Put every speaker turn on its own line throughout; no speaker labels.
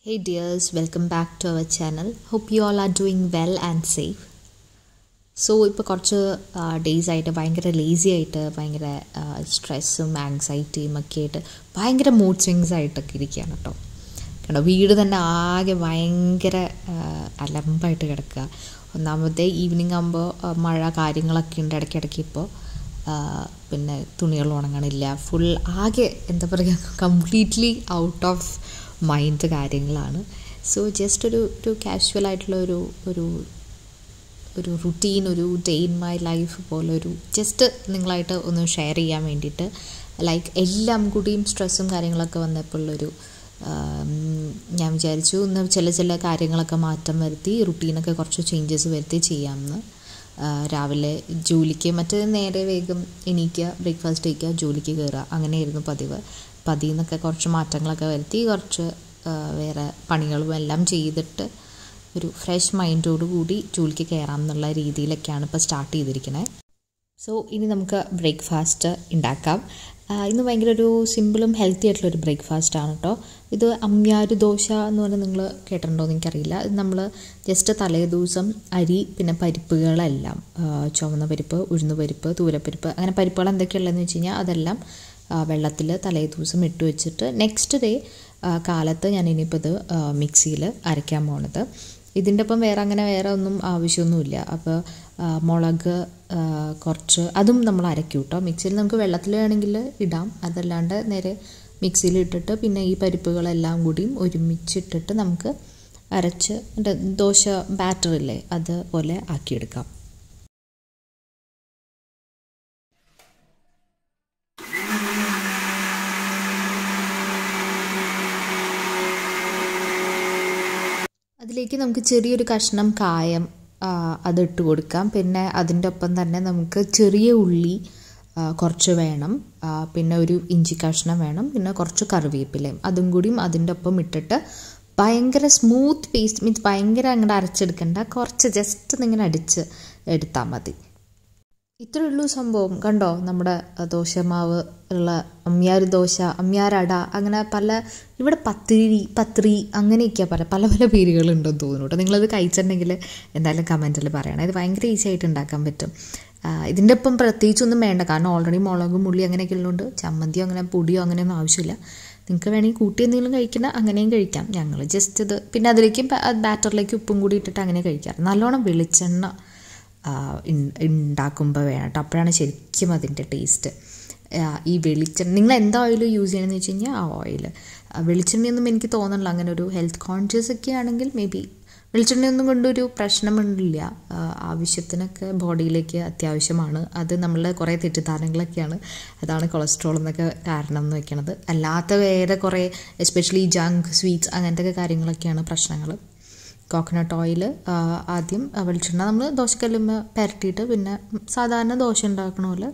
Hey dears, welcome back to our channel. Hope you all are doing well and safe. So ഇപ്പോൾ കുറച്ച് days ആയിട്ട് ഭയങ്കര lazy ആയിട്ട് ഭയങ്കര സ്ട്രെസ്സും ആങ്സൈറ്റിയും ഒക്കെ ആയിട്ട് ഭയങ്കര മൂഡ് സ്വിങ്സ് ആയിട്ടൊക്കെ ഇരിക്കുകയാണ് കേട്ടോ കണ്ടോ വീട് തന്നെ ആകെ ഭയങ്കര അലമ്പായിട്ട് കിടക്കുക ഒന്നാമത്തെ ഈവനിങ് ആകുമ്പോൾ മഴ കാര്യങ്ങളൊക്കെ ഉണ്ട് ഇടയ്ക്കിടയ്ക്ക് ഇപ്പോൾ പിന്നെ തുണികൾ ഉണങ്ങണില്ല ഫുൾ ആകെ എന്താ പറയുക കംപ്ലീറ്റ്ലി ഔട്ട് ഓഫ് മൈൻഡ് കാര്യങ്ങളാണ് സോ ജസ്റ്റ് ഒരു ഒരു കാഷ്വൽ ആയിട്ടുള്ള ഒരു ഒരു ഒരു റുട്ടീൻ ഒരു ഡേ ഇൻ മൈ ലൈഫ് പോലെ ഒരു ജസ്റ്റ് നിങ്ങളായിട്ട് ഒന്ന് ഷെയർ ചെയ്യാൻ വേണ്ടിയിട്ട് ലൈക്ക് എല്ലാം കൂടിയും സ്ട്രെസ്സും കാര്യങ്ങളൊക്കെ വന്നപ്പോഴുള്ളൊരു ഞാൻ വിചാരിച്ചു ഇന്ന് ചില ചില കാര്യങ്ങളൊക്കെ മാറ്റം വരുത്തി റുട്ടീനൊക്കെ കുറച്ച് ചേഞ്ചസ് വരുത്തി ചെയ്യാമെന്ന് രാവിലെ ജോലിക്ക് മറ്റേ നേരെ വേഗം എണീക്കുക ബ്രേക്ക്ഫാസ്റ്റ് കഴിക്കുക ജോലിക്ക് കയറുക അങ്ങനെയായിരുന്നു പതിവ് അപ്പം അതിൽ നിന്നൊക്കെ കുറച്ച് മാറ്റങ്ങളൊക്കെ വരുത്തി കുറച്ച് വേറെ പണികളും എല്ലാം ചെയ്തിട്ട് ഒരു ഫ്രഷ് മൈൻഡോട് കൂടി ജോലിക്ക് കയറാം എന്നുള്ള രീതിയിലൊക്കെയാണ് ഇപ്പോൾ സ്റ്റാർട്ട് ചെയ്തിരിക്കുന്നത് സോ ഇനി നമുക്ക് ബ്രേക്ക്ഫാസ്റ്റ് ഉണ്ടാക്കാം ഇന്ന് ഭയങ്കര ഒരു സിമ്പിളും ഹെൽത്തി ആയിട്ടുള്ള ഒരു ബ്രേക്ക്ഫാസ്റ്റ് ആണ് കേട്ടോ ഇത് അമ്യാരു ദോശ എന്ന് പറഞ്ഞാൽ നിങ്ങൾ കേട്ടിട്ടുണ്ടോ എന്ന് എനിക്കറിയില്ല ഇത് നമ്മൾ ജസ്റ്റ് തലേ ദിവസം അരി പിന്നെ പരിപ്പുകളെല്ലാം ചുവന്ന പരിപ്പ് ഉഴുന്ന് പരിപ്പ് തൂരപ്പരിപ്പ് അങ്ങനെ പരിപ്പുകൾ എന്തൊക്കെയുള്ളതെന്ന് വെച്ച് കഴിഞ്ഞാൽ അതെല്ലാം വെള്ളത്തിൽ തലേ ദിവസം ഇട്ട് വെച്ചിട്ട് നെക്സ്റ്റ് ഡേ കാലത്ത് ഞാൻ ഇനിയിപ്പോൾ ഇത് മിക്സിയിൽ അരയ്ക്കാൻ പോണത് ഇതിൻ്റെ ഒപ്പം വേറെ അങ്ങനെ വേറെ ഒന്നും ആവശ്യമൊന്നുമില്ല അപ്പോൾ മുളക് കുറച്ച് അതും നമ്മൾ അരയ്ക്കും കേട്ടോ മിക്സിയിൽ നമുക്ക് വെള്ളത്തിൽ വേണമെങ്കിൽ ഇടാം അതല്ലാണ്ട് നേരെ മിക്സിയിൽ ഇട്ടിട്ട് പിന്നെ ഈ പരിപ്പുകളെല്ലാം കൂടിയും ഒരുമിച്ചിട്ടിട്ട് നമുക്ക് അരച്ച് ദോശ ബാറ്ററില്ലേ അതുപോലെ ആക്കിയെടുക്കാം അതിലേക്ക് നമുക്ക് ചെറിയൊരു കഷ്ണം കായം അതിട്ട് കൊടുക്കാം പിന്നെ അതിൻ്റെ ഒപ്പം തന്നെ നമുക്ക് ചെറിയ ഉള്ളി കുറച്ച് വേണം പിന്നെ ഒരു ഇഞ്ചി കഷ്ണം വേണം പിന്നെ കുറച്ച് കറിവേപ്പിലയും അതും കൂടിയും അതിൻ്റെ ഒപ്പം ഇട്ടിട്ട് ഭയങ്കര സ്മൂത്ത് പേസ്റ്റ് മീൻസ് ഭയങ്കര അങ്ങോട്ട് അരച്ചെടുക്കണ്ട കുറച്ച് ജസ്റ്റ് ഇങ്ങനെ അടിച്ച് എടുത്താൽ മതി ഇത്രയേ ഉള്ളൂ സംഭവം കണ്ടോ നമ്മുടെ ദോശമാവ് ഉള്ള അമ്യാർ ദോശ അമ്യാരട അങ്ങനെ പല ഇവിടെ പത്തിരി പത്രി അങ്ങനെയൊക്കെയാണ് പല പല പല പേരുകളുണ്ടെന്ന് തോന്നുന്നു കേട്ടോ നിങ്ങളത് കഴിച്ചിട്ടുണ്ടെങ്കിൽ എന്തായാലും കമൻറ്റിൽ പറയണം ഇത് ഭയങ്കര ഈസി ആയിട്ട് ഉണ്ടാക്കാൻ പറ്റും ഇതിൻ്റെ ഒപ്പം പ്രത്യേകിച്ചൊന്നും വേണ്ട കാരണം ഓൾറെഡി മുളകും ഉള്ളി അങ്ങനെയൊക്കെ ഉള്ളതുകൊണ്ട് ചമ്മന്തിയോ അങ്ങനെ പൊടിയോ അങ്ങനെയൊന്നും ആവശ്യമില്ല നിങ്ങൾക്ക് വേണമെങ്കിൽ കൂട്ടി എന്തെങ്കിലും കഴിക്കണ അങ്ങനെയും കഴിക്കാം ഞങ്ങൾ ജസ്റ്റ് ഇത് പിന്നെ അതിലേക്ക് ബാറ്ററിലേക്ക് ഉപ്പും കൂടി ഇട്ടിട്ട് അങ്ങനെ കഴിക്കാറ് നല്ലോണം വെളിച്ചെണ്ണ ഉണ്ടാക്കുമ്പോൾ വേണം കേട്ടോ അപ്പോഴാണ് ശരിക്കും അതിൻ്റെ ടേസ്റ്റ് ഈ വെളിച്ചെണ്ണ നിങ്ങൾ എന്താ ഓയിൽ യൂസ് ചെയ്യണമെന്ന് വെച്ച് കഴിഞ്ഞാൽ ആ ഓയിൽ വെളിച്ചെണ്ണയൊന്നും എനിക്ക് തോന്നുന്നില്ല അങ്ങനെ ഒരു ഹെൽത്ത് കോൺഷ്യസ് ഒക്കെ ആണെങ്കിൽ മേ ബി വെളിച്ചെണ്ണയൊന്നും കൊണ്ടൊരു പ്രശ്നമില്ല ആവശ്യത്തിനൊക്കെ ബോഡിയിലേക്ക് അത്യാവശ്യമാണ് അത് നമ്മളുടെ കുറേ തെറ്റിദ്ധാരണകളൊക്കെയാണ് അതാണ് കൊളസ്ട്രോൾ എന്നൊക്കെ കാരണം എന്ന് വെക്കണത് അല്ലാത്ത വേറെ കുറേ എസ്പെഷ്യലി ജങ്ക് സ്വീറ്റ്സ് അങ്ങനത്തെ കാര്യങ്ങളൊക്കെയാണ് പ്രശ്നങ്ങൾ കോക്കനട്ട് ഓയിൽ ആദ്യം വെളിച്ചെണ്ണ നമ്മൾ ദോശക്കല്ലുമ്മ പരട്ടിയിട്ട് പിന്നെ സാധാരണ ദോശ ഉണ്ടാക്കണ പോലെ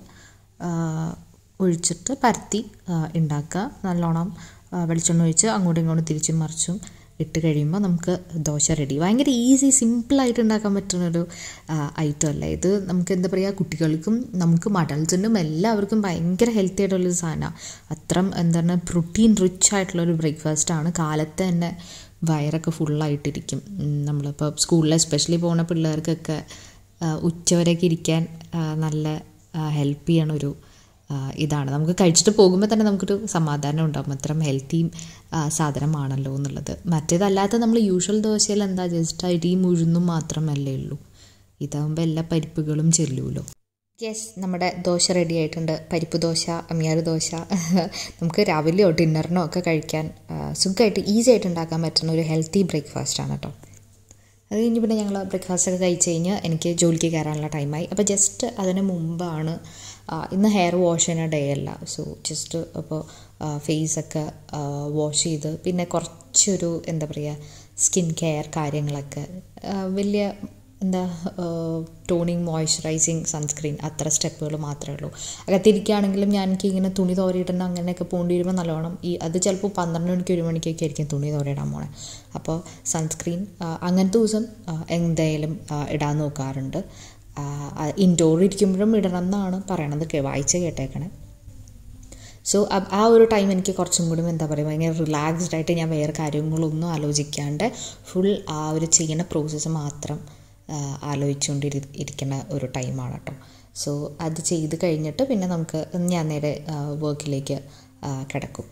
ഒഴിച്ചിട്ട് പരത്തി ഉണ്ടാക്കുക നല്ലോണം വെളിച്ചെണ്ണ ഒഴിച്ച് അങ്ങോട്ടും ഇങ്ങോട്ടും തിരിച്ചും മറിച്ചും ഇട്ട് കഴിയുമ്പോൾ നമുക്ക് ദോശ റെഡി ഭയങ്കര ഈസി സിമ്പിളായിട്ട് ഉണ്ടാക്കാൻ പറ്റുന്ന ഒരു ഐറ്റം അല്ലേ ഇത് നമുക്ക് എന്താ പറയുക കുട്ടികൾക്കും നമുക്ക് മഡൽസിനും എല്ലാവർക്കും ഭയങ്കര ഹെൽത്തി ആയിട്ടുള്ളൊരു സാധനമാണ് അത്ര എന്താണ് പ്രോട്ടീൻ റിച്ച് ആയിട്ടുള്ളൊരു ബ്രേക്ക്ഫാസ്റ്റാണ് കാലത്ത് തന്നെ വയറൊക്കെ ഫുള്ളായിട്ടിരിക്കും നമ്മളിപ്പോൾ സ്കൂളിൽ എസ്പെഷ്യലി പോകുന്ന പിള്ളേർക്കൊക്കെ ഉച്ചവരെയൊക്കെ ഇരിക്കാൻ നല്ല ഹെൽപ്പ് ചെയ്യണ ഒരു ഇതാണ് നമുക്ക് കഴിച്ചിട്ട് പോകുമ്പോൾ തന്നെ നമുക്കൊരു സമാധാനം ഉണ്ടാകും അത്രയും ഹെൽത്തിയും സാധനമാണല്ലോ എന്നുള്ളത് മറ്റേതല്ലാത്ത നമ്മൾ യൂഷ്വൽ ദോശയിൽ എന്താ ജസ്റ്റ് അരിയും ഉഴുന്നും മാത്രമല്ലേ ഉള്ളൂ ഇതാകുമ്പോൾ എല്ലാ പരിപ്പുകളും ചെല്ലുമല്ലോ യെസ് നമ്മുടെ ദോശ റെഡി ആയിട്ടുണ്ട് പരിപ്പ് ദോശ അമ്മിയാറ് ദോശ നമുക്ക് രാവിലെയോ ഡിന്നറിനോ ഒക്കെ കഴിക്കാൻ സുഖമായിട്ട് ഈസി ആയിട്ട് ഉണ്ടാക്കാൻ പറ്റുന്ന ഒരു ഹെൽത്തി ബ്രേക്ക്ഫാസ്റ്റാണ് കേട്ടോ അത് കഴിഞ്ഞ് പിന്നെ ഞങ്ങൾ ബ്രേക്ക്ഫാസ്റ്റ് ഒക്കെ കഴിച്ച് കഴിഞ്ഞ് എനിക്ക് ജോലിക്ക് കയറാനുള്ള ടൈമായി അപ്പോൾ ജസ്റ്റ് അതിന് മുമ്പാണ് ഇന്ന് ഹെയർ വാഷ് ചെയ്യുന്ന ഡേ അല്ല സോ ജസ്റ്റ് അപ്പോൾ ഫേസൊക്കെ വാഷ് ചെയ്ത് പിന്നെ കുറച്ചൊരു എന്താ പറയുക സ്കിൻ കെയർ കാര്യങ്ങളൊക്കെ വലിയ എന്താ ടോണിങ് മോയ്സ്ചറൈസിങ് സൺസ്ക്രീൻ അത്ര സ്റ്റെപ്പുകൾ മാത്രമേ ഉള്ളൂ അകത്തിരിക്കുകയാണെങ്കിലും ഞാൻ എനിക്ക് ഇങ്ങനെ തുണി തോരയിടുന്ന അങ്ങനെയൊക്കെ പോകേണ്ടി വരുമ്പോൾ നല്ലോണം ഈ അത് ചിലപ്പോൾ പന്ത്രണ്ട് മണിക്ക് ഒരു മണിക്കൊക്കെ ആയിരിക്കും തുണി തോരയിടാൻ പോണേ അപ്പോൾ സൺസ്ക്രീൻ അങ്ങനത്തെ ദിവസം എന്തായാലും ഇടാൻ നോക്കാറുണ്ട് ഇൻഡോർ ഇരിക്കുമ്പോഴും ഇടണം എന്നാണ് പറയണത് വായിച്ച് കേട്ടേക്കണേ സോ ആ ഒരു ടൈം എനിക്ക് കുറച്ചും കൂടി എന്താ പറയുക ഭയങ്കര റിലാക്സ്ഡ് ആയിട്ട് ഞാൻ വേറെ കാര്യങ്ങളൊന്നും ആലോചിക്കാണ്ട് ഫുൾ ആ ഒരു ചെയ്യുന്ന പ്രോസസ്സ് മാത്രം ആലോചിച്ചുകൊണ്ട് ഇരിക്കുന്ന ഒരു ടൈമാണ് കേട്ടോ സോ അത് ചെയ്ത് കഴിഞ്ഞിട്ട് പിന്നെ നമുക്ക് ഞാൻ നേരെ വർക്കിലേക്ക് കിടക്കും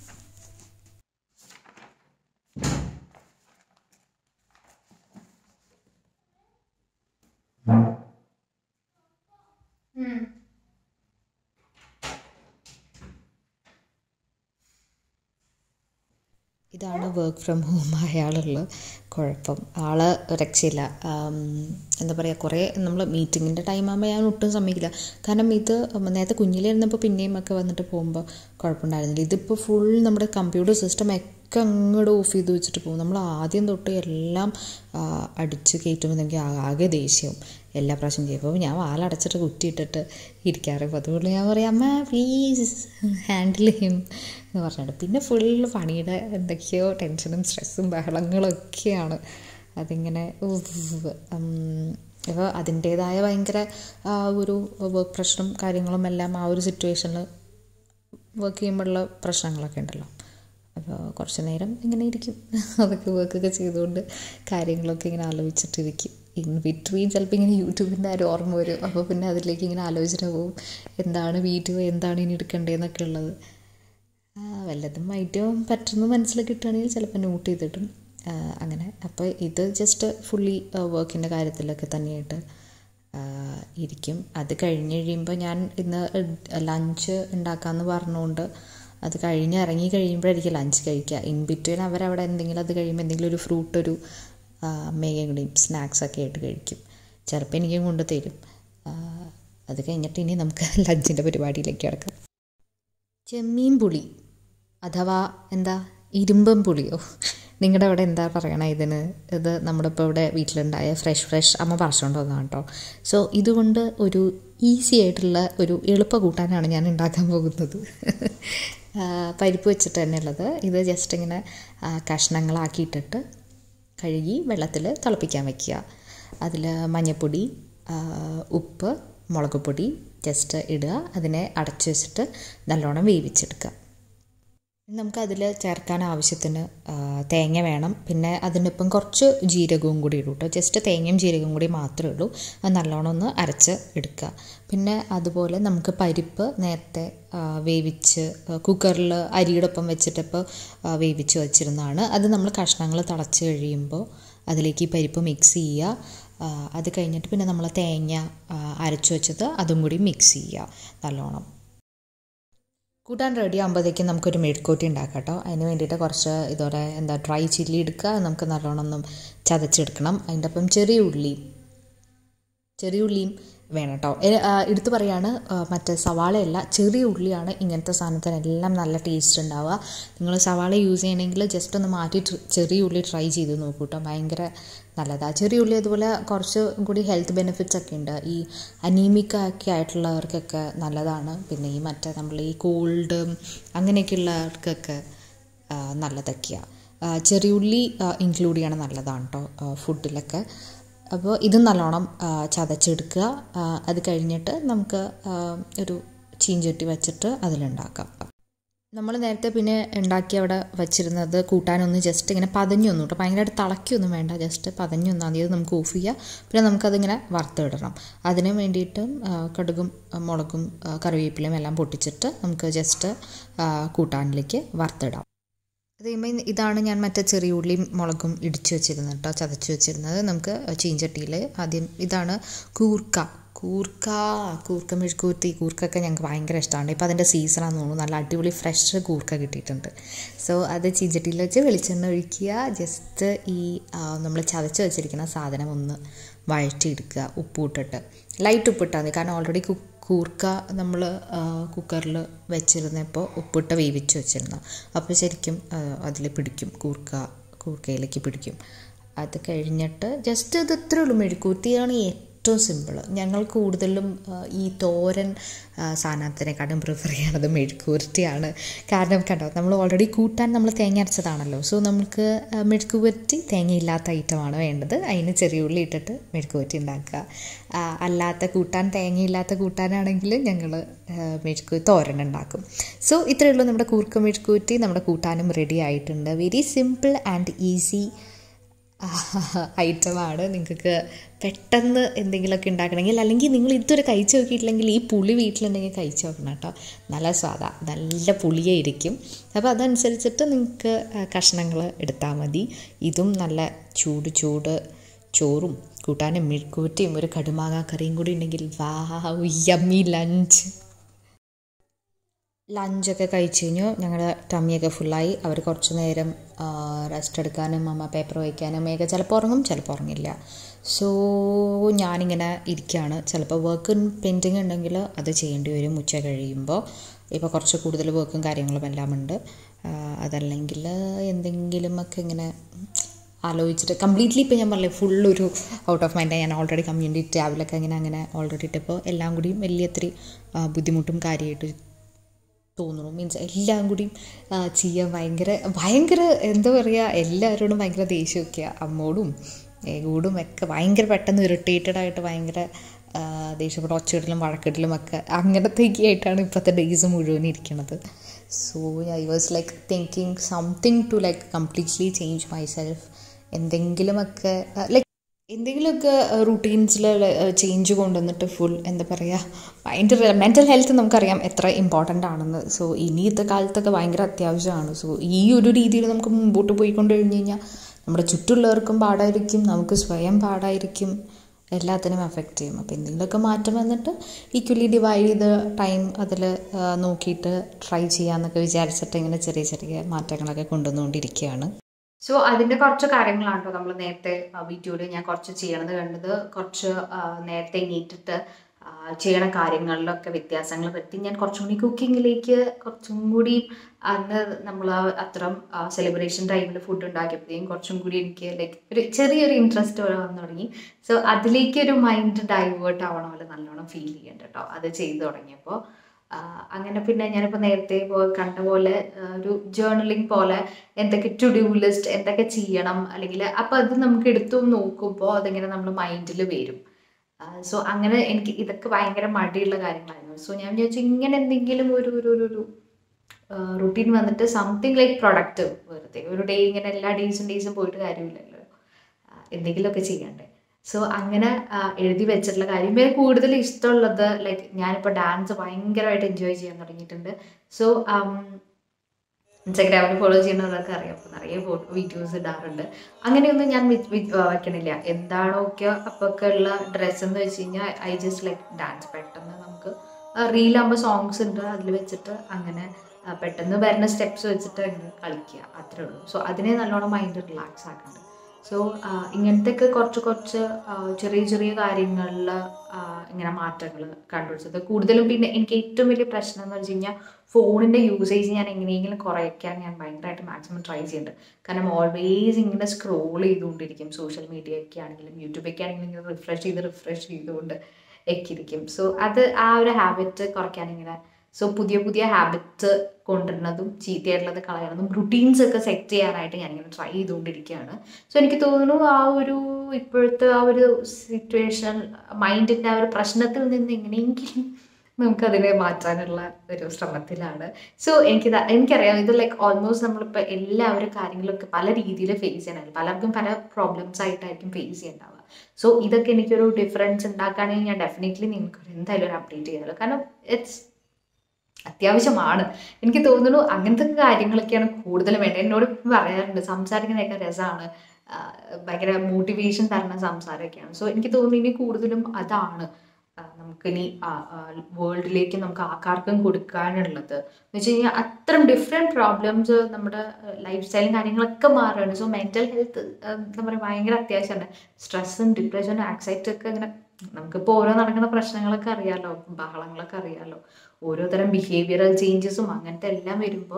ഇതാണ് വർക്ക് ഫ്രം ഹോം അയാളുള്ള കുഴപ്പം ആൾ രക്ഷയില്ല എന്താ പറയുക കുറേ നമ്മൾ മീറ്റിങ്ങിൻ്റെ ടൈം ആകുമ്പോൾ ഞാൻ ഒട്ടും സമ്മതിക്കില്ല കാരണം ഇത് നേരത്തെ കുഞ്ഞിലിരുന്നപ്പോൾ പിന്നെയും ഒക്കെ വന്നിട്ട് പോകുമ്പോൾ കുഴപ്പമുണ്ടായിരുന്നില്ല ഇതിപ്പോൾ ഫുൾ നമ്മുടെ കമ്പ്യൂട്ടർ സിസ്റ്റം ഒക്കെ അങ്ങോട്ട് ഓഫ് ചെയ്ത് വെച്ചിട്ട് പോകും നമ്മൾ ആദ്യം തൊട്ട് എല്ലാം അടിച്ച് കയറ്റുമ്പോൾ എനിക്ക് ആകെ ദേഷ്യവും എല്ലാ പ്രാവശ്യം ചെയ്യുമ്പോൾ ഞാൻ വാലടച്ചിട്ട് കുറ്റിയിട്ടിട്ട് ഇരിക്കാറ് അതുകൊണ്ട് ഞാൻ പറയാം അമ്മ പ്ലീസ് ഹാൻഡിൽ ചെയ്യും എന്ന് പറഞ്ഞിട്ട് പിന്നെ ഫുള്ള് പണിയുടെ എന്തൊക്കെയോ ടെൻഷനും സ്ട്രെസ്സും ബഹളങ്ങളൊക്കെയാണ് അതിങ്ങനെ ഇപ്പോൾ അതിൻ്റേതായ ഭയങ്കര ഒരു വർക്ക് പ്രശ്നം കാര്യങ്ങളും എല്ലാം ആ ഒരു സിറ്റുവേഷനിൽ വർക്ക് ചെയ്യുമ്പോഴുള്ള പ്രശ്നങ്ങളൊക്കെ ഉണ്ടല്ലോ അപ്പോൾ കുറച്ച് നേരം ഇങ്ങനെ ഇരിക്കും അതൊക്കെ വർക്കൊക്കെ ചെയ്തുകൊണ്ട് കാര്യങ്ങളൊക്കെ ഇങ്ങനെ ആലോചിച്ചിട്ടിരിക്കും ഇൻ ബിറ്റ്വീൻ ചിലപ്പോൾ ഇങ്ങനെ യൂട്യൂബിൻ്റെ ആ ഒരു ഓർമ്മ വരും അപ്പോൾ പിന്നെ അതിലേക്ക് ഇങ്ങനെ ആലോചന പോവും എന്താണ് വീഡിയോ എന്താണ് ഇനി എടുക്കേണ്ടതെന്നൊക്കെ ഉള്ളത് വല്ലതും ഐറ്റം പറ്റുന്ന മനസ്സിൽ കിട്ടുകയാണെങ്കിൽ ചിലപ്പോൾ നോട്ട് ചെയ്തിട്ടും അങ്ങനെ അപ്പോൾ ഇത് ജസ്റ്റ് ഫുള്ളി വർക്കിൻ്റെ കാര്യത്തിലൊക്കെ തന്നെയായിട്ട് ഇരിക്കും അത് കഴിഞ്ഞ് കഴിയുമ്പോൾ ഞാൻ ഇന്ന് ലഞ്ച് ഉണ്ടാക്കാമെന്ന് പറഞ്ഞുകൊണ്ട് അത് കഴിഞ്ഞ് ഇറങ്ങി കഴിയുമ്പോഴായിരിക്കും ലഞ്ച് കഴിക്കുക ഇൻ ബിറ്റ്വീൻ അവരവിടെ എന്തെങ്കിലും അത് കഴിയുമ്പോൾ എന്തെങ്കിലും ഒരു ഫ്രൂട്ട് ഒരു മേഘയും സ്നാക്സൊക്കെ ആയിട്ട് കഴിക്കും ചിലപ്പോൾ എനിക്കും കൊണ്ട് തരും അത് കഴിഞ്ഞിട്ട് ഇനി നമുക്ക് ലഞ്ചിൻ്റെ പരിപാടിയിലേക്ക് കിടക്കാം ചെമ്മീൻ പുളി അഥവാ എന്താ ഇരുമ്പം പുളിയോ നിങ്ങളുടെ അവിടെ എന്താ പറയണേ ഇതിന് ഇത് നമ്മുടെ ഇപ്പോൾ ഇവിടെ വീട്ടിലുണ്ടായ ഫ്രഷ് ഫ്രഷ് അമ്മ പറിച്ചുകൊണ്ട് വന്നതാണ് കേട്ടോ സോ ഇതുകൊണ്ട് ഒരു ഈസി ആയിട്ടുള്ള ഒരു എളുപ്പ കൂട്ടാനാണ് ഞാൻ ഉണ്ടാക്കാൻ പോകുന്നത് പരിപ്പ് വെച്ചിട്ട് തന്നെ ഉള്ളത് ഇത് ജസ്റ്റ് ഇങ്ങനെ കഷ്ണങ്ങളാക്കിയിട്ടിട്ട് കഴുകി വെള്ളത്തിൽ തിളപ്പിക്കാൻ വയ്ക്കുക അതിൽ മഞ്ഞൾപ്പൊടി ഉപ്പ് മുളക് പൊടി ജസ്റ്റ് ഇടുക അതിനെ അടച്ചു വെച്ചിട്ട് നല്ലോണം വേവിച്ചെടുക്കുക നമുക്കതിൽ ചേർക്കാൻ ആവശ്യത്തിന് തേങ്ങ വേണം പിന്നെ അതിനൊപ്പം കുറച്ച് ജീരകവും കൂടി ഇടും കേട്ടോ ജസ്റ്റ് തേങ്ങയും ജീരകവും കൂടി മാത്രമേ ഉള്ളൂ അത് നല്ലോണം ഒന്ന് അരച്ച് എടുക്കുക പിന്നെ അതുപോലെ നമുക്ക് പരിപ്പ് നേരത്തെ വേവിച്ച് കുക്കറിൽ അരിയുടെ ഒപ്പം വെച്ചിട്ടിപ്പോൾ വേവിച്ച് വെച്ചിരുന്നതാണ് അത് നമ്മൾ കഷ്ണങ്ങൾ തിളച്ച് കഴിയുമ്പോൾ അതിലേക്ക് ഈ പരിപ്പ് മിക്സ് ചെയ്യുക അത് കഴിഞ്ഞിട്ട് പിന്നെ നമ്മൾ തേങ്ങ അരച്ചു വെച്ചത് അതും കൂടി മിക്സ് ചെയ്യുക നല്ലോണം കൂട്ടാൻ റെഡി ആകുമ്പോഴത്തേക്കും നമുക്കൊരു മെഴുക്കോട്ടി ഉണ്ടാക്കാം കേട്ടോ അതിന് വേണ്ടിയിട്ട് കുറച്ച് ഇതോടെ എന്താ ഡ്രൈ ചില്ലി എടുക്കുക നമുക്ക് നല്ലോണം ഒന്നും ചതച്ചെടുക്കണം അതിൻ്റെ ഒപ്പം ചെറിയ ഉള്ളി ചെറിയ ഉള്ളിയും വേണം കേട്ടോ എടുത്തു പറയാണ് മറ്റേ സവാളയല്ല ചെറിയ ഉള്ളിയാണ് ഇങ്ങനത്തെ സാധനത്തിനെല്ലാം നല്ല ടേസ്റ്റ് ഉണ്ടാവുക നിങ്ങൾ സവാള യൂസ് ചെയ്യണമെങ്കിൽ ജസ്റ്റ് ഒന്ന് മാറ്റി ചെറിയ ഉള്ളി ട്രൈ ചെയ്ത് നോക്കൂ കേട്ടോ ഭയങ്കര നല്ലതാണ് ചെറിയ ഉള്ളി അതുപോലെ കുറച്ച് കൂടി ഹെൽത്ത് ബെനിഫിറ്റ്സ് ഒക്കെ ഉണ്ട് ഈ അനീമിക്ക ഒക്കെ ആയിട്ടുള്ളവർക്കൊക്കെ നല്ലതാണ് പിന്നെ ഈ മറ്റേ നമ്മൾ ഈ കോൾഡ് അങ്ങനെയൊക്കെയുള്ളവർക്കൊക്കെ നല്ലതൊക്കെയാണ് ചെറിയ ഉള്ളി ഇൻക്ലൂഡ് ചെയ്യണം നല്ലതാണ് കേട്ടോ ഫുഡിലൊക്കെ അപ്പോൾ ഇത് നല്ലോണം ചതച്ചെടുക്കുക അത് കഴിഞ്ഞിട്ട് നമുക്ക് ഒരു ചീഞ്ചട്ടി വെച്ചിട്ട് അതിലുണ്ടാക്കാം നമ്മൾ നേരത്തെ പിന്നെ ഉണ്ടാക്കി അവിടെ വച്ചിരുന്നത് കൂട്ടാനൊന്ന് ജസ്റ്റ് ഇങ്ങനെ പതഞ്ഞൊന്നും കേട്ടോ ഭയങ്കരമായിട്ട് തിളയ്ക്കൊന്നും വേണ്ട ജസ്റ്റ് പതഞ്ഞൊന്നും ആദ്യം നമുക്ക് ഓഫ് ചെയ്യുക പിന്നെ നമുക്കതിങ്ങനെ വറുത്തിടണം അതിന് വേണ്ടിയിട്ട് കടുകും മുളകും കറിവേപ്പിലയും എല്ലാം പൊട്ടിച്ചിട്ട് നമുക്ക് ജസ്റ്റ് കൂട്ടാനിലേക്ക് വറുത്തിടാം അത് കഴിയുമ്പോൾ ഇതാണ് ഞാൻ മറ്റേ ചെറിയ ഉള്ളിയും മുളകും ഇടിച്ചു വെച്ചിരുന്നത് കേട്ടോ ചതച്ച് വെച്ചിരുന്നത് നമുക്ക് ചീഞ്ചട്ടിയിൽ ആദ്യം ഇതാണ് കൂർക്ക കൂർക്ക കൂർക്ക മെഴുക്കൂർത്തി കൂർക്കൊക്കെ ഞങ്ങൾക്ക് ഭയങ്കര ഇഷ്ടമാണ് ഇപ്പോൾ അതിൻ്റെ സീസണാണെന്ന് തോന്നുന്നു നല്ല അടിപൊളി ഫ്രഷ് കൂർക്ക കിട്ടിയിട്ടുണ്ട് സോ അത് ചീഞ്ചട്ടിയിൽ വെച്ച് വെളിച്ചെണ്ണ ഒഴിക്കുക ജസ്റ്റ് ഈ നമ്മൾ ചതച്ച് വെച്ചിരിക്കുന്ന സാധനം ഒന്ന് വഴറ്റിയെടുക്കുക ഉപ്പിട്ടിട്ട് ലൈറ്റ് ഉപ്പിട്ടാൽ മതി കാരണം ഓൾറെഡി കു കൂർക്ക നമ്മൾ കുക്കറിൽ വെച്ചിരുന്നപ്പോൾ ഉപ്പിട്ട് വേവിച്ച് വെച്ചിരുന്നു അപ്പോൾ ശരിക്കും അതിൽ പിടിക്കും കൂർക്ക കൂർക്കയിലേക്ക് പിടിക്കും അത് കഴിഞ്ഞിട്ട് ജസ്റ്റ് ഇത് ഇത്രേ ഉള്ളൂ മെഴുക്കൂർത്തിയാണ് ഏറ്റവും സിമ്പിൾ ഞങ്ങൾ കൂടുതലും ആ, ഈ തോരൻ ആ, സാധനത്തിനെക്കാട്ടും പ്രിഫർ ചെയ്യണത് മെഴുക്കുവരട്ടിയാണ് കാരണം കണ്ടോ നമ്മൾ ഓൾറെഡി കൂട്ടാൻ നമ്മൾ തേങ്ങ അരച്ചതാണല്ലോ സോ നമുക്ക് ആ, മെഴുക്കുവരട്ടി തേങ്ങയില്ലാത്ത ഐറ്റമാണ് വേണ്ടത് അതിന് ചെറിയ ഉള്ളി ഇട്ടിട്ട് മെഴുക്കുവരട്ടി ഉണ്ടാക്കുക ആ, അല്ലാത്ത കൂട്ടാൻ തേങ്ങയില്ലാത്ത കൂട്ടാനാണെങ്കിൽ ഞങ്ങൾ മെഴുക്ക് തോരൻ ഉണ്ടാക്കും സോ ഇത്രയേ ഉള്ളൂ നമ്മുടെ കൂർക്ക മെഴുക്കുവരട്ടി നമ്മുടെ കൂട്ടാനും റെഡി ആയിട്ടുണ്ട് വെരി സിമ്പിൾ ആൻഡ് ഈസി ഐറ്റമാണ് നിങ്ങൾക്ക് പെട്ടെന്ന് എന്തെങ്കിലുമൊക്കെ ഉണ്ടാക്കണമെങ്കിൽ അല്ലെങ്കിൽ നിങ്ങൾ ഇതുവരെ കഴിച്ചു നോക്കിയിട്ടില്ലെങ്കിൽ ഈ പുളി വീട്ടിലുണ്ടെങ്കിൽ കഴിച്ചു നോക്കണം കേട്ടോ നല്ല സ്വാദ നല്ല പുളിയായിരിക്കും അപ്പോൾ അതനുസരിച്ചിട്ട് നിങ്ങൾക്ക് കഷ്ണങ്ങൾ എടുത്താൽ മതി ഇതും നല്ല ചൂട് ചൂട് ചോറും കൂട്ടാനും മെഴുക്കുവറ്റിയും ഒരു കടുമാങ്ങ കറിയും കൂടി ഉണ്ടെങ്കിൽ വാ യമ്മി ലഞ്ച് ലഞ്ചൊക്കെ കഴിച്ച് കഴിഞ്ഞു ഞങ്ങളുടെ ടമ്മിയൊക്കെ ഫുള്ളായി അവർ കുറച്ച് നേരം റെസ്റ്റ് എടുക്കാനും അമ്മ പേപ്പർ വയ്ക്കാനും ഒക്കെ ചിലപ്പോൾ ഉറങ്ങും ചിലപ്പോൾ ഉറങ്ങില്ല സോ ഞാനിങ്ങനെ ഇരിക്കുകയാണ് ചിലപ്പോൾ വർക്ക് പെൻഡിങ് ഉണ്ടെങ്കിൽ അത് ചെയ്യേണ്ടി വരും ഉച്ച കഴിയുമ്പോൾ ഇപ്പോൾ കുറച്ച് കൂടുതൽ വർക്കും കാര്യങ്ങളും എല്ലാം ഉണ്ട് ആ, അതല്ലെങ്കിൽ എന്തെങ്കിലുമൊക്കെ ഇങ്ങനെ ആലോചിച്ചിട്ട് കംപ്ലീറ്റ്ലി ഇപ്പോൾ ഞാൻ പറഞ്ഞില്ലേ ഫുൾ ഒരു ഔട്ട് ഓഫ് മൈൻഡ് ഞാൻ ഓൾറെഡി കമ്മ്യൂണിറ്റി ടാബിലൊക്കെ ഇങ്ങനെ അങ്ങനെ ഓൾറെഡി ഇട്ടപ്പോൾ എല്ലാം കൂടിയും വലിയ ഇത്തിരി ആ, ബുദ്ധിമുട്ടും കാര്യമായിട്ട് തോന്നുന്നു മീൻസ് എല്ലാം കൂടി ആ, ചെയ്യാൻ ഭയങ്കര ഭയങ്കര എന്താ പറയുക എല്ലാവരോടും ഭയങ്കര ദേഷ്യമൊക്കെയാണ് അമ്മോടും ഏകോടും ഒക്കെ ഭയങ്കര പെട്ടെന്ന് ഇറിറ്റേറ്റഡ് ആയിട്ട് ഭയങ്കര ആ, ദേഷ്യപ്പെട്ട ഒച്ചയിടലും വഴക്കിടലും ഒക്കെ അങ്ങനത്തേക്ക് ആയിട്ടാണ് ഇപ്പോഴത്തെ ഡേയ്സ് മുഴുവൻ ഇരിക്കുന്നത് so I was like thinking something to like completely change myself എന്തെങ്കിലുമൊക്കെ ലൈക്ക് എന്തെങ്കിലുമൊക്കെ റൂട്ടീൻസിൽ ചേഞ്ച് കൊണ്ടുവന്നിട്ട് ഫുൾ എന്താ പറയുക ഭയങ്കര മെൻ്റൽ ഹെൽത്ത് നമുക്കറിയാം എത്ര ഇമ്പോർട്ടൻ്റ് ആണെന്ന് സോ ഇനിയത്തെ കാലത്തൊക്കെ ഭയങ്കര അത്യാവശ്യമാണ് സോ ഈ ഒരു രീതിയിൽ നമുക്ക് മുമ്പോട്ട് പോയിക്കൊണ്ട് കഴിഞ്ഞ് കഴിഞ്ഞാൽ നമ്മുടെ ചുറ്റുള്ളവർക്കും പാടായിരിക്കും നമുക്ക് സ്വയം പാടായിരിക്കും എല്ലാത്തിനും എഫക്റ്റ് ചെയ്യും അപ്പോൾ എന്തെങ്കിലുമൊക്കെ മാറ്റം വന്നിട്ട് ഈക്വലി ഡിവൈഡ് ചെയ്ത് ടൈം അതിൽ നോക്കിയിട്ട് ട്രൈ ചെയ്യാമെന്നൊക്കെ വിചാരിച്ചിട്ട് ഇങ്ങനെ ചെറിയ ചെറിയ മാറ്റങ്ങളൊക്കെ കൊണ്ടുവന്നുകൊണ്ടിരിക്കുകയാണ് സോ അതിൻ്റെ കുറച്ച് കാര്യങ്ങളാണ് കേട്ടോ നമ്മൾ നേരത്തെ വീഡിയോയിൽ ഞാൻ കുറച്ച് ചെയ്യണത് കണ്ടത് കുറച്ച് ആ, നേരത്തെ എണീറ്റിട്ട് ആ, ചെയ്യണ കാര്യങ്ങളിലൊക്കെ വ്യത്യാസങ്ങൾ വരുത്തി ഞാൻ കുറച്ചും കൂടി കുക്കിങ്ങിലേക്ക് കുറച്ചും കൂടി അന്ന് നമ്മൾ അത്തരം സെലിബ്രേഷൻ ടൈമിൽ ഫുഡ് ഉണ്ടാക്കിയപ്പോഴത്തേക്കും കുറച്ചും കൂടി എനിക്ക് ലൈക്ക് ഒരു ചെറിയൊരു ഇൻട്രസ്റ്റ് വന്നു തുടങ്ങി സോ അതിലേക്ക് ഒരു മൈൻഡ് ഡൈവേർട്ട് ആവണ പോലെ നല്ലോണം ഫീൽ ചെയ്യണ്ട കേട്ടോ അത് ചെയ്തു തുടങ്ങിയപ്പോൾ ആ, അങ്ങനെ പിന്നെ ഞാനിപ്പോൾ നേരത്തെ പോ- കണ്ട പോലെ ആ, ഒരു ജേർണലിംഗ് പോലെ എന്തൊക്കെ ടു ഡു ലിസ്റ്റ് എന്തൊക്കെ ചെയ്യണം അല്ലെങ്കിൽ അപ്പോൾ അത് നമുക്ക് എടുത്തു നോക്കുമ്പോൾ അതിങ്ങനെ നമ്മുടെ മൈൻഡിൽ വരും സോ അങ്ങനെ എനിക്ക് ഇതൊക്കെ ഭയങ്കര മടിയുള്ള കാര്യങ്ങളായിരുന്നു സോ ഞാൻ വിചാരിച്ചു ഇങ്ങനെ എന്തെങ്കിലും ഒരു ഒരു ഒരു ഒരു റുട്ടീൻ വന്നിട്ട് സംതിങ് ലൈക്ക് പ്രൊഡക്റ്റീവ് വെറുതെ ഒരു ഡേ ഇങ്ങനെ എല്ലാ ഡേയ്സും ഡേയ്സും പോയിട്ട് കാര്യമില്ലല്ലോ ആ, എന്തെങ്കിലുമൊക്കെ ചെയ്യണ്ടേ സോ അങ്ങനെ ആ, എഴുതി വെച്ചിട്ടുള്ള കാര്യം പിന്നെ കൂടുതൽ ഇഷ്ടമുള്ളത് ലൈക്ക് ഞാനിപ്പോൾ ഡാൻസ് ഭയങ്കരമായിട്ട് എൻജോയ് ചെയ്യാൻ തുടങ്ങിയിട്ടുണ്ട് സോ ഇൻസ്റ്റാഗ്രാമിൽ ഫോളോ ചെയ്യുന്നവർക്ക് അറിയാം അപ്പോൾ നിറയെ ഫോട്ടോ വീഡിയോസ് ഇടാറുണ്ട് അങ്ങനെയൊന്നും ഞാൻ വി- വി- ആ, വെക്കണില്ല എന്താണോ ഒക്കെ അപ്പൊക്കെ ഉള്ള ഡ്രസ്സ് എന്ന് വെച്ച് കഴിഞ്ഞാൽ ഐ ജസ്റ്റ് ലൈക്ക് ഡാൻസ് പെട്ടെന്ന് നമുക്ക് റീലാകുമ്പോൾ സോങ്സ് ഉണ്ട് അതിൽ വെച്ചിട്ട് അങ്ങനെ ആ, പെട്ടെന്ന് വരുന്ന സ്റ്റെപ്സ് വെച്ചിട്ട് അങ്ങനെ കളിക്കുക അത്രേ ഉള്ളൂ സോ അതിനെ നല്ലോണം മൈൻഡ് റിലാക്സ് ആക്കുന്നുണ്ട് സോ ഇങ്ങനത്തെയൊക്കെ കുറച്ച് കുറച്ച് ആ, ചെറിയ ചെറിയ കാര്യങ്ങളിൽ ഇങ്ങനെ മാറ്റങ്ങൾ കണ്ടുപിടിച്ചത് കൂടുതലും പിന്നെ എനിക്ക് ഏറ്റവും വലിയ പ്രശ്നം എന്ന് വെച്ച് കഴിഞ്ഞാൽ ഫോണിൻ്റെ യൂസേജ് ഞാൻ എങ്ങനെയെങ്കിലും കുറയ്ക്കാൻ ഞാൻ ഭയങ്കരമായിട്ട് മാക്സിമം ട്രൈ ചെയ്യുന്നുണ്ട് കാരണം ഓൾവേസ് ഇങ്ങനെ സ്ക്രോൾ ചെയ്തുകൊണ്ടിരിക്കും സോഷ്യൽ മീഡിയ ഒക്കെ ആണെങ്കിലും യൂട്യൂബൊക്കെ ആണെങ്കിലും ഇങ്ങനെ റിഫ്രഷ് ചെയ്ത് റിഫ്രഷ് ചെയ്തുകൊണ്ട് ഒക്കെ ഇരിക്കും സോ അത് ആ ഒരു ഹാബിറ്റ് കുറയ്ക്കാൻ ഇങ്ങനെ സോ പുതിയ പുതിയ ഹാബിറ്റ് കൊണ്ടുവരുന്നതും ചീത്തയായിട്ടുള്ളത് കളയണതും റുട്ടീൻസ് ഒക്കെ സെറ്റ് ചെയ്യാനായിട്ട് ഞാനിങ്ങനെ ട്രൈ ചെയ്തുകൊണ്ടിരിക്കുകയാണ് സോ എനിക്ക് തോന്നുന്നു ആ ഒരു ഇപ്പോഴത്തെ ആ ഒരു സിറ്റുവേഷൻ മൈൻഡിൻ്റെ ആ ഒരു പ്രശ്നത്തിൽ നിന്ന് എങ്ങനെയെങ്കിലും നമുക്കതിനെ മാറ്റാനുള്ള ഒരു ശ്രമത്തിലാണ് സോ എനിക്കിത് എനിക്കറിയാം ഇത് ലൈക്ക് ഓൾമോസ്റ്റ് നമ്മളിപ്പോൾ എല്ലാവരും കാര്യങ്ങളൊക്കെ പല രീതിയിൽ ഫേസ് ചെയ്യണമല്ലോ പലർക്കും പല പ്രോബ്ലംസ് ആയിട്ടായിരിക്കും ഫേസ് ചെയ്യണ്ടാവുക സോ ഇതൊക്കെ എനിക്കൊരു ഡിഫറൻസ് ഉണ്ടാക്കുകയാണെങ്കിൽ ഞാൻ ഡെഫിനറ്റ്ലി നിങ്ങൾക്ക് എന്തായാലും ഒരു അപ്ഡേറ്റ് ചെയ്യാമല്ലോ കാരണം ഇറ്റ്സ് അത്യാവശ്യമാണ് എനിക്ക് തോന്നുന്നു അങ്ങനത്തെ കാര്യങ്ങളൊക്കെയാണ് കൂടുതലും വേണ്ടത് എന്നോട് പറയാറുണ്ട് സംസാരിക്കുന്നതൊക്കെ രസമാണ് ആ, ഭയങ്കര മോട്ടിവേഷൻ തരുന്ന സംസാരമൊക്കെയാണ് സോ എനിക്ക് തോന്നുന്നു ഇനി കൂടുതലും അതാണ് ആ, നമുക്കിനി വേൾഡിലേക്ക് നമുക്ക് ആൾക്കാർക്കും കൊടുക്കാനുള്ളത് എന്ന് വെച്ച് കഴിഞ്ഞാൽ അത്രയും ഡിഫറെൻറ്റ് പ്രോബ്ലംസ് നമ്മുടെ ലൈഫ് സ്റ്റൈലും കാര്യങ്ങളൊക്കെ മാറുകയാണ് സോ മെൻറ്റൽ ഹെൽത്ത് എന്താ പറയുക ഭയങ്കര അത്യാവശ്യമാണ് സ്ട്രെസ്സും ഡിപ്രഷനും ആക്സൈറ്റി ഒക്കെ ഇങ്ങനെ നമുക്കിപ്പോൾ ഓരോ നടക്കുന്ന പ്രശ്നങ്ങളൊക്കെ അറിയാലോ ബഹളങ്ങളൊക്കെ അറിയാലോ ഓരോ തരം ബിഹേവിയറൽ ചേഞ്ചസും അങ്ങനത്തെ എല്ലാം വരുമ്പോൾ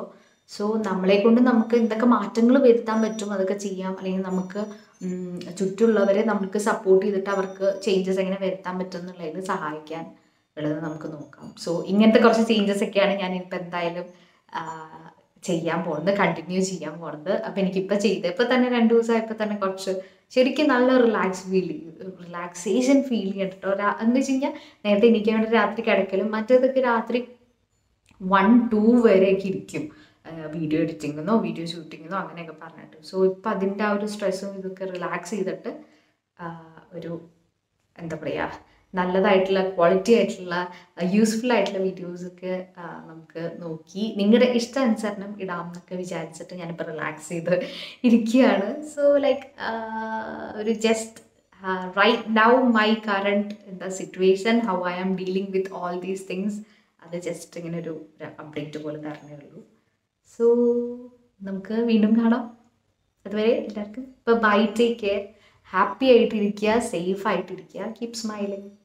സോ നമ്മളെ കൊണ്ട് നമുക്ക് എന്തൊക്കെ മാറ്റങ്ങൾ വരുത്താൻ പറ്റും അതൊക്കെ ചെയ്യാം അല്ലെങ്കിൽ നമുക്ക് ഉം, ചുറ്റുമുള്ളവരെ നമുക്ക് സപ്പോർട്ട് ചെയ്തിട്ട് അവർക്ക് ചേഞ്ചസ് എങ്ങനെ വരുത്താൻ പറ്റും എന്നുള്ളതിൽ സഹായിക്കാൻ ഉള്ളത് നമുക്ക് നോക്കാം സോ ഇങ്ങനത്തെ കുറച്ച് ചേഞ്ചസ് ഒക്കെയാണ് ഞാൻ ഇപ്പം എന്തായാലും ആ, ചെയ്യാൻ പോകുന്നത് കണ്ടിന്യൂ ചെയ്യാൻ പോകുന്നത് അപ്പം എനിക്കിപ്പോൾ ചെയ്തപ്പോൾ തന്നെ രണ്ട് ദിവസമായപ്പോൾ തന്നെ കുറച്ച് ശരിക്കും നല്ല റിലാക്സ് ഫീൽ റിലാക്സേഷൻ ഫീൽ ചെയ്തിട്ടോ എന്ന് വെച്ച് കഴിഞ്ഞാൽ നേരത്തെ എനിക്ക് വേണ്ടി രാത്രി കിടക്കലും മറ്റേതൊക്കെ രാത്രി വൺ ടു വരെയൊക്കെ ഇരിക്കും വീഡിയോ എഡിറ്റിങ്ങെന്നോ വീഡിയോ ഷൂട്ടിങ്ങെന്നോ അങ്ങനെയൊക്കെ പറഞ്ഞിട്ട് സോ ഇപ്പം അതിൻ്റെ ആ ഒരു സ്ട്രെസ്സും ഇതൊക്കെ റിലാക്സ് ചെയ്തിട്ട് ആ, ഒരു എന്താ പറയുക നല്ലതായിട്ടുള്ള ക്വാളിറ്റി ആയിട്ടുള്ള യൂസ്ഫുൾ ആയിട്ടുള്ള വീഡിയോസൊക്കെ നമുക്ക് നോക്കി നിങ്ങളുടെ ഇഷ്ടാനുസരണം ഇടാം എന്നൊക്കെ വിചാരിച്ചിട്ട് ഞാനിപ്പോൾ റിലാക്സ് ചെയ്ത് ഇരിക്കുകയാണ് സോ ലൈക്ക് ഒരു just right now my current എന്താ situation how I am dealing with all these things അത് ജസ്റ്റ് ഇങ്ങനെ ഒരു അപ്ഡേറ്റ് പോലെ തരണേ ഉള്ളൂ സോ നമുക്ക് വീണ്ടും കാണാം അതുവരെ എല്ലാവർക്കും ഇപ്പോൾ ബൈ ടേക്ക് കെയർ ഹാപ്പി ആയിട്ടിരിക്കുക സേഫ് ആയിട്ടിരിക്കുക കീപ് സ്മൈലിംഗ്